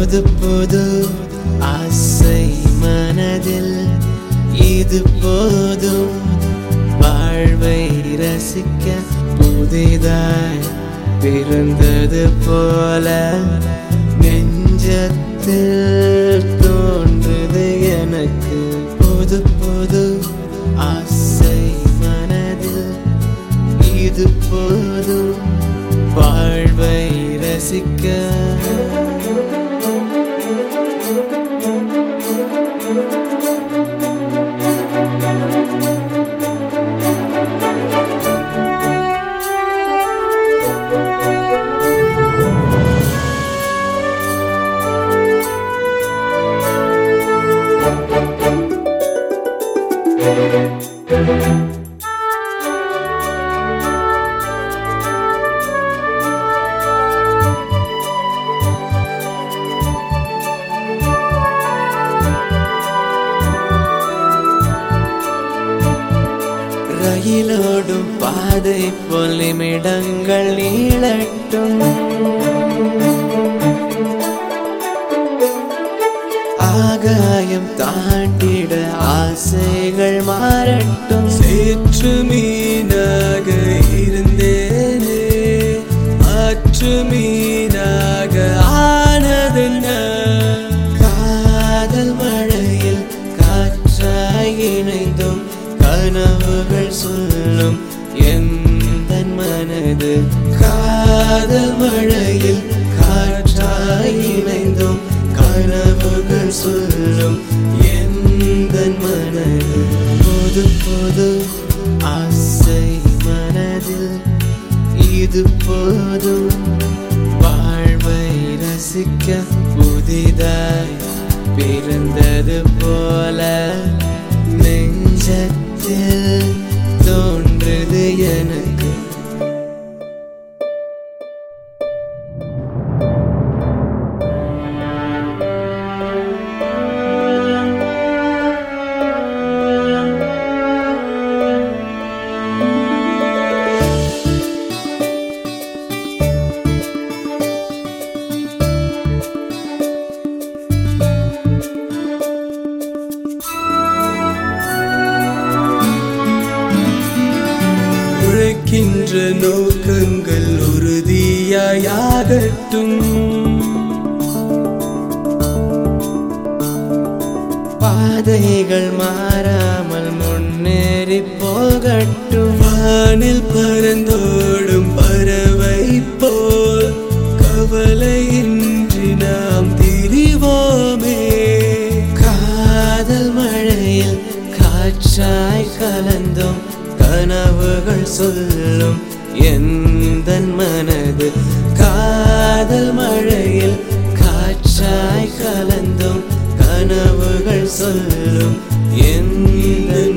புது புது ஆசை மனதில் இது போதும் வாழ்வை ரசிக்க புதிதாய் பிறந்தது போல நெஞ்சத்தில் தோன்றுது எனக்கு புது புது ஆசை மனதில் இது போதும் வாழ்வை ரசிக்க ரயிலோடும் பாதை போல் நிமிடங்கள் நீளட்டும் ஆகாயம் தாண்டிட ஆசைகள் மாறட்டும் சேற்று மீனாக இருந்தேனே ஆற்று மீனாக ஆனதென்ன காதல் மழையில் காற்றாய் இணைந்தும் கனவுகள் சொல்லும் எந்த மனது காதல் மழையில் காற்றாய் இணைந்தும் கனவுகள் சொல்லும் எந்த மனது புது புது ஆசை மனதில் இது போதும் வாழ்வை ரசிக்க புதிதாய் பிறந்தது போல நெஞ்சத்தில் தோன்றுது எனக்கு உழைக்கின்ற நோக்கங்கள் உறுதியாயாகட்டும் பாதைகள் மாறாமல் முன்னேறி போகட்டும் வானில் பறந்தோடும் பறவை போல் கவலையின்றி நாம் திரிவோமே காதல் மழையில் காற்றாய் கலந்தும் கனவுகள் சொல்லும் எந்த மனது காதல் மழையில் காற்றாய் கலந்தும் கனவுகள் சொல்லும் எந்த